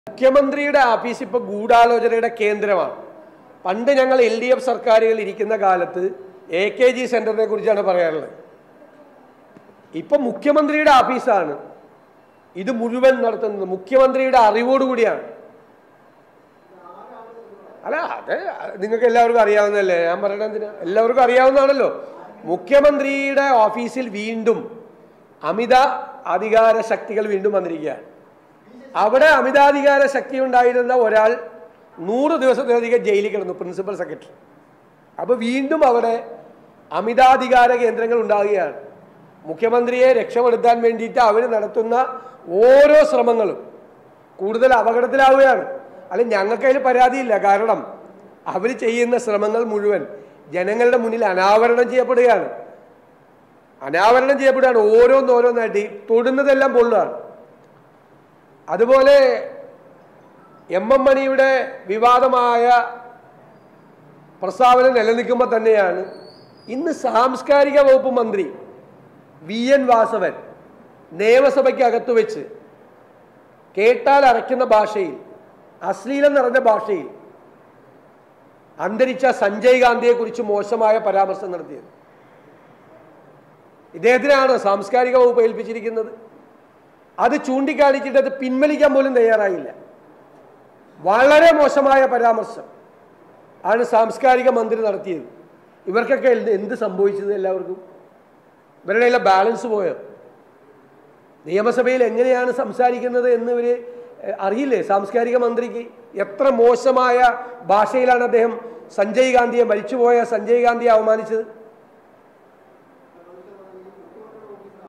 മുഖ്യമന്ത്രിയുടെ ആഫീസ് ഇപ്പൊ ഗൂഢാലോചനയുടെ കേന്ദ്രമാണ് പണ്ട് ഞങ്ങൾ എൽ ഡി എഫ് സർക്കാരുകൾ ഇരിക്കുന്ന കാലത്ത് എ കെ ജി സെന്ററിനെ കുറിച്ചാണ് പറയാറുള്ളത് ഇപ്പൊ മുഖ്യമന്ത്രിയുടെ ആഫീസാണ് ഇത് മുഴുവൻ നടത്തുന്നത് മുഖ്യമന്ത്രിയുടെ അറിവോടുകൂടിയാണ് അല്ല അത് നിങ്ങൾക്ക് എല്ലാവർക്കും അറിയാവുന്നതല്ലേ ഞാൻ പറയണത് എന്തിനാ എല്ലാവർക്കും അറിയാവുന്നതാണല്ലോ മുഖ്യമന്ത്രിയുടെ ഓഫീസിൽ വീണ്ടും അമിത അധികാര ശക്തികൾ വീണ്ടും വന്നിരിക്കുകയാണ് അവിടെ അമിതാധികാര ശക്തി ഉണ്ടായിരുന്ന ഒരാൾ നൂറ് ദിവസത്തിലധികം ജയിലിൽ കിടന്നു പ്രിൻസിപ്പൽ സെക്രട്ടറി അപ്പോൾ വീണ്ടും അവിടെ അമിതാധികാര കേന്ദ്രങ്ങൾ ഉണ്ടാകുകയാണ് മുഖ്യമന്ത്രിയെ രക്ഷപ്പെടുത്താൻ വേണ്ടിയിട്ട് അവർ നടത്തുന്ന ഓരോ ശ്രമങ്ങളും കൂടുതൽ അപകടത്തിലാവുകയാണ് അല്ല ഞങ്ങൾക്ക് അതിൽ പരാതിയില്ല കാരണം അവർ ചെയ്യുന്ന ശ്രമങ്ങൾ മുഴുവൻ ജനങ്ങളുടെ മുന്നിൽ അനാവരണം ചെയ്യപ്പെടുകയാണ് അനാവരണം ചെയ്യപ്പെടുകയാണ് ഓരോന്നോരോന്നായിട്ട് ഈ തൊടുന്നതെല്ലാം പൊള്ളുകയാണ് അതുപോലെ എം എം മണിയുടെ വിവാദമായ പ്രസ്താവന നിലനിൽക്കുമ്പോൾ തന്നെയാണ് ഇന്ന് സാംസ്കാരിക വകുപ്പ് മന്ത്രി വി എൻ വാസവൻ നിയമസഭയ്ക്ക് അകത്തു വെച്ച് കേട്ടാൽ അരയ്ക്കുന്ന ഭാഷയിൽ അശ്ലീലം നിറഞ്ഞ ഭാഷയിൽ അന്തരിച്ച സഞ്ജയ് ഗാന്ധിയെക്കുറിച്ച് മോശമായ പരാമർശം നടത്തിയത് ഇദ്ദേഹത്തിനാണ് സാംസ്കാരിക വകുപ്പ് ഏൽപ്പിച്ചിരിക്കുന്നത് അത് ചൂണ്ടിക്കാണിച്ചിട്ട് അത് പിൻവലിക്കാൻ പോലും തയ്യാറായില്ല വളരെ മോശമായ പരാമർശം ആണ് സാംസ്കാരിക മന്ത്രി നടത്തിയത് ഇവർക്കൊക്കെ എന്ത് എന്ത് സംഭവിച്ചത് എല്ലാവർക്കും ഇവരുടെ എല്ലാം ബാലൻസ് പോയോ നിയമസഭയിൽ എങ്ങനെയാണ് സംസാരിക്കുന്നത് എന്ന് ഇവര് എഹ്, അറിയില്ലേ സാംസ്കാരിക മന്ത്രിക്ക് എത്ര മോശമായ ഭാഷയിലാണ് അദ്ദേഹം സഞ്ജയ് ഗാന്ധിയെ മരിച്ചുപോയ സഞ്ജയ് ഗാന്ധിയെ അവമാനിച്ചത്